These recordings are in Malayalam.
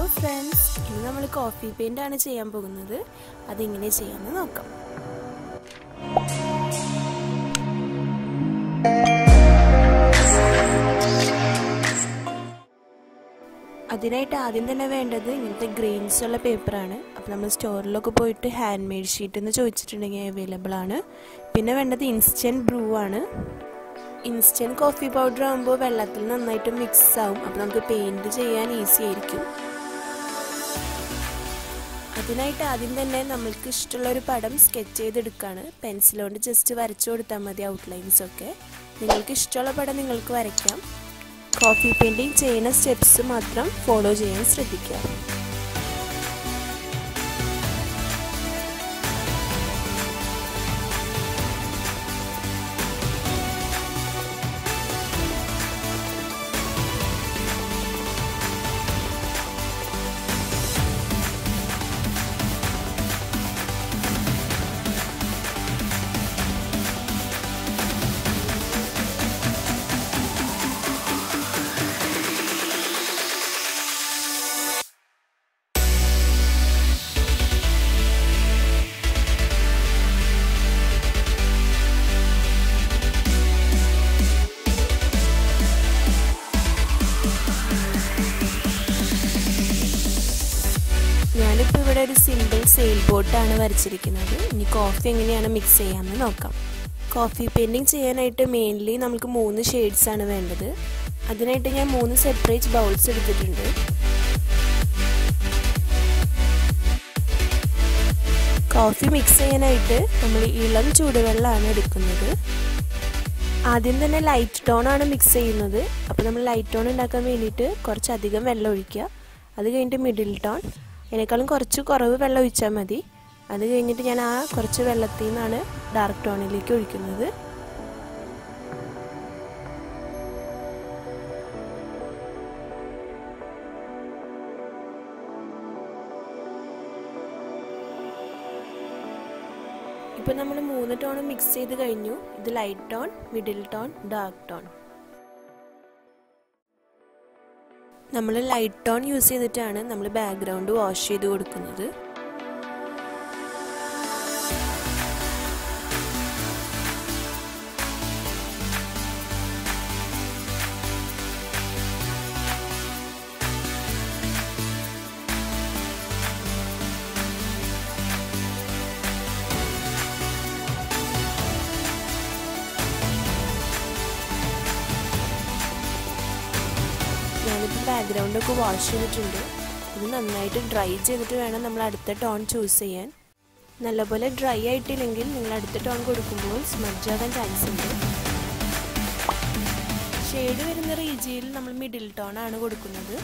ഫ്രണ്ട്സ് ഇന്ന് നമ്മൾ കോഫി പെയിൻ്റ് ആണ് ചെയ്യാൻ പോകുന്നത് അതെങ്ങനെ ചെയ്യാമെന്ന് നോക്കാം അതിനായിട്ട് ആദ്യം തന്നെ വേണ്ടത് ഇങ്ങനത്തെ ഗ്രെയിൻസ് ഉള്ള പേപ്പറാണ് അപ്പോൾ നമ്മൾ സ്റ്റോറിലൊക്കെ പോയിട്ട് ഹാൻഡ് മെയ്ഡ് ഷീറ്റ് എന്ന് ചോദിച്ചിട്ടുണ്ടെങ്കിൽ അവൈലബിൾ ആണ് പിന്നെ വേണ്ടത് ഇൻസ്റ്റൻറ്റ് ബ്രൂ ആണ് ഇൻസ്റ്റൻറ്റ് കോഫി പൗഡർ ആകുമ്പോൾ വെള്ളത്തിൽ നന്നായിട്ട് മിക്സ് ആവും അപ്പോൾ നമുക്ക് പെയിൻറ് ചെയ്യാൻ ഈസി ആയിരിക്കും അതിനായിട്ട് ആദ്യം തന്നെ നമ്മൾക്ക് ഇഷ്ടമുള്ള ഒരു പടം സ്കെച്ച് ചെയ്തെടുക്കുകയാണ് പെൻസിൽ കൊണ്ട് ജസ്റ്റ് വരച്ചു കൊടുത്താൽ മതി ഔട്ട്ലൈൻസ് ഒക്കെ നിങ്ങൾക്ക് ഇഷ്ടമുള്ള പടം നിങ്ങൾക്ക് വരയ്ക്കാം കോഫി പെയിൻറ്റിങ് ചെയ്യുന്ന സ്റ്റെപ്സ് മാത്രം ഫോളോ ചെയ്യാൻ ശ്രദ്ധിക്കുക ഞാനിപ്പോൾ ഇവിടെ ഒരു സിമ്പിൾ സെയിൽ ബോട്ടാണ് വരച്ചിരിക്കുന്നത് ഇനി കോഫി എങ്ങനെയാണ് മിക്സ് ചെയ്യാമെന്ന് നോക്കാം കോഫി പെയിൻറ്റിങ് ചെയ്യാനായിട്ട് മെയിൻലി നമുക്ക് മൂന്ന് ഷെയ്ഡ്സ് ആണ് വേണ്ടത് അതിനായിട്ട് ഞാൻ മൂന്ന് സെപ്പറേറ്റ് ബൗൾസ് എടുത്തിട്ടുണ്ട് കോഫി മിക്സ് ചെയ്യാനായിട്ട് നമ്മൾ ഇളം ചൂടുവെള്ളമാണ് എടുക്കുന്നത് ആദ്യം തന്നെ ലൈറ്റ് ടോൺ ആണ് മിക്സ് ചെയ്യുന്നത് അപ്പോൾ നമ്മൾ ലൈറ്റ് ടോൺ ഉണ്ടാക്കാൻ വേണ്ടിയിട്ട് കുറച്ചധികം വെള്ളം ഒഴിക്കുക അത് കഴിഞ്ഞിട്ട് മിഡിൽ ടോൺ അതിനേക്കാളും കുറച്ച് കുറവ് വെള്ളം ഒഴിച്ചാൽ മതി അത് കഴിഞ്ഞിട്ട് ഞാൻ ആ കുറച്ച് വെള്ളത്തിൽ നിന്നാണ് ഡാർക്ക് ടോണിലേക്ക് ഒഴിക്കുന്നത് ഇപ്പോൾ നമ്മൾ മൂന്ന് ടോൺ മിക്സ് ചെയ്ത് കഴിഞ്ഞു ഇത് light tone middle tone dark tone നമ്മൾ ലൈറ്റ് ടോൺ യൂസ് ചെയ്തിട്ടാണ് നമ്മൾ ബാക്ക്ഗ്രൗണ്ട് വാഷ് ചെയ്ത് കൊടുക്കുന്നത് ഞാനിപ്പോൾ ബാക്ക്ഗ്രൗണ്ടൊക്കെ വാഷ് ചെയ്തിട്ടുണ്ട് ഇത് നന്നായിട്ട് ഡ്രൈ ചെയ്തിട്ട് വേണം നമ്മൾ അടുത്ത ടോൺ ചൂസ് ചെയ്യാൻ നല്ലപോലെ ഡ്രൈ ആയിട്ടില്ലെങ്കിൽ നിങ്ങൾ അടുത്ത ടോൺ കൊടുക്കുമ്പോൾ സ്മഡ്ജ് ആകാൻ ചാൻസ് ഉണ്ട് ഷെയ്ഡ് വരുന്ന റീജിയയിൽ നമ്മൾ മിഡിൽ ടോൺ ആണ് കൊടുക്കുന്നത്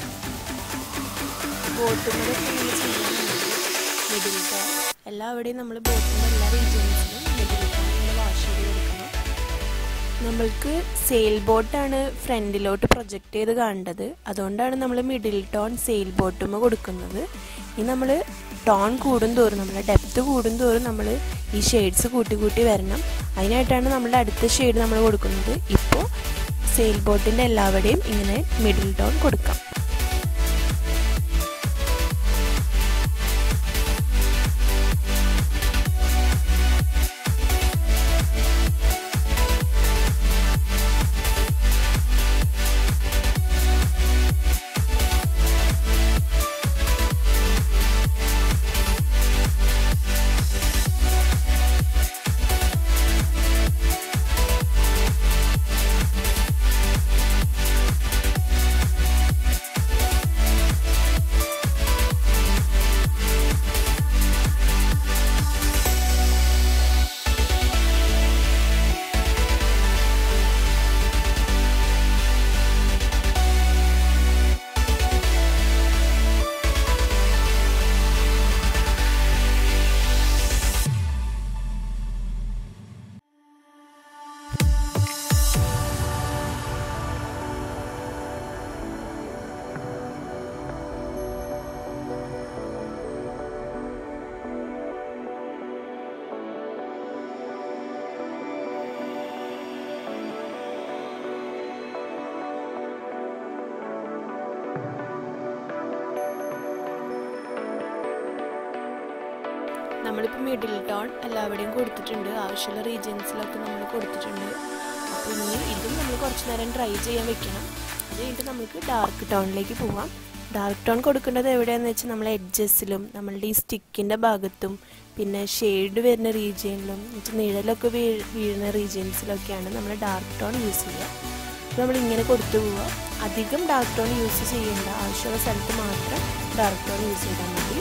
ബോട്ടുമ്പോൾ മിഡിൽ ടോൺ എല്ലാവിടെയും നമ്മൾ ബോട്ടിൻ്റെ എല്ലാ റീജിയൻസിലും മിഡിൽ ടോൺ നമ്മൾ വാഷ് ചെയ്ത് കൊടുക്കണം നമ്മൾക്ക് സെയിൽ ബോട്ടാണ് ഫ്രണ്ടിലോട്ട് പ്രൊജക്റ്റ് ചെയ്ത് കാണേണ്ടത് അതുകൊണ്ടാണ് നമ്മൾ മിഡിൽ ടോൺ സെയിൽ ബോട്ടുമ്മ കൊടുക്കുന്നത് ഇനി നമ്മൾ ടോൺ കൂടും തോറും നമ്മുടെ ഡെപ്ത് കൂടും തോറും നമ്മൾ ഈ ഷെയ്ഡ്സ് കൂട്ടി കൂട്ടി വരണം അതിനായിട്ടാണ് നമ്മുടെ അടുത്ത ഷെയ്ഡ് നമ്മൾ കൊടുക്കുന്നത് ഇപ്പോൾ സെയിൽ ബോട്ടിൻ്റെ എല്ലാവരുടെയും ഇങ്ങനെ മിഡിൽ ടോൺ കൊടുക്കാം നമ്മളിപ്പോൾ മിഡിൽ ടൗൺ എല്ലാവിടെയും കൊടുത്തിട്ടുണ്ട് ആവശ്യമുള്ള റീജിയൻസിലൊക്കെ നമ്മൾ കൊടുത്തിട്ടുണ്ട് അപ്പോൾ ഇനി ഇതും നമ്മൾ കുറച്ച് നേരം ട്രൈ ചെയ്യാൻ വെക്കണം അത് കഴിഞ്ഞിട്ട് നമുക്ക് ഡാർക്ക് ടൗണിലേക്ക് പോവാം ഡാർക്ക് ടോൺ കൊടുക്കേണ്ടത് എവിടെയാണെന്ന് വെച്ചാൽ നമ്മൾ എഡ്ജസിലും നമ്മളുടെ ഈ സ്റ്റിക്കിൻ്റെ ഭാഗത്തും പിന്നെ ഷെയ്ഡ് വരുന്ന റീജിയനിലും എന്നുവെച്ചാൽ നിഴലൊക്കെ വീ വീഴുന്ന റീജിയൻസിലൊക്കെയാണ് നമ്മൾ ഡാർക്ക് ടോൺ യൂസ് ചെയ്യുക അപ്പോൾ നമ്മൾ ഇങ്ങനെ കൊടുത്തു പോവുക അധികം ഡാർക്ക് ടോൺ യൂസ് ചെയ്യേണ്ട ആവശ്യമുള്ള സ്ഥലത്ത് മാത്രം ഡാർക്ക് ടോൺ യൂസ് ചെയ്താൽ മതി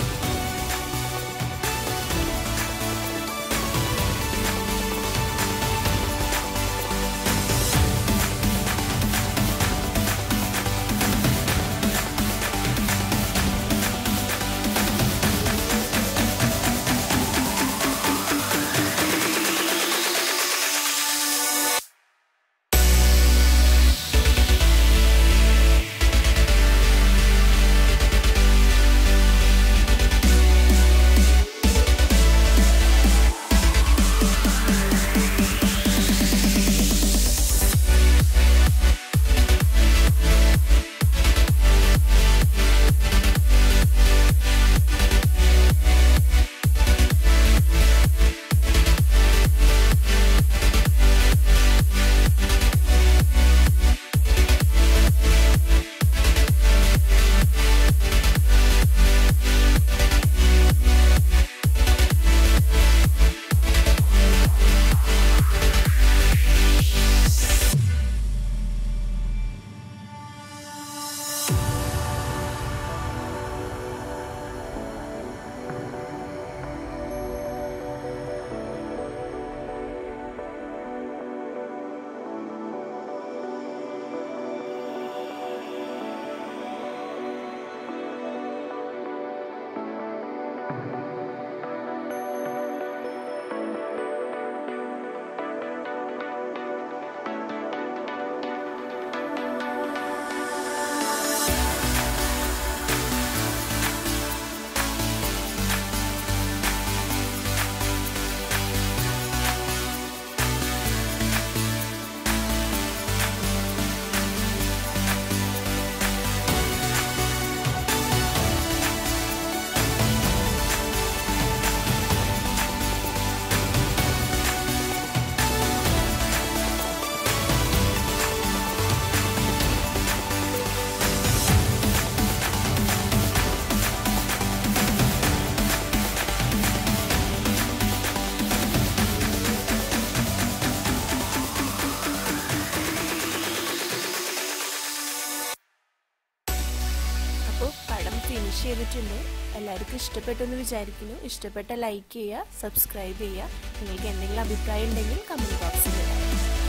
അപ്പോൾ പടം ഫിനിഷ് ചെയ്തിട്ടുണ്ട് എല്ലാവർക്കും ഇഷ്ടപ്പെട്ടു എന്ന് വിചാരിക്കുന്നു ഇഷ്ടപ്പെട്ട ലൈക്ക് ചെയ്യുക സബ്സ്ക്രൈബ് ചെയ്യുക നിങ്ങൾക്ക് എന്തെങ്കിലും അഭിപ്രായം ഉണ്ടെങ്കിൽ കമൻറ്റ് ബോക്സിൽ ഇടാം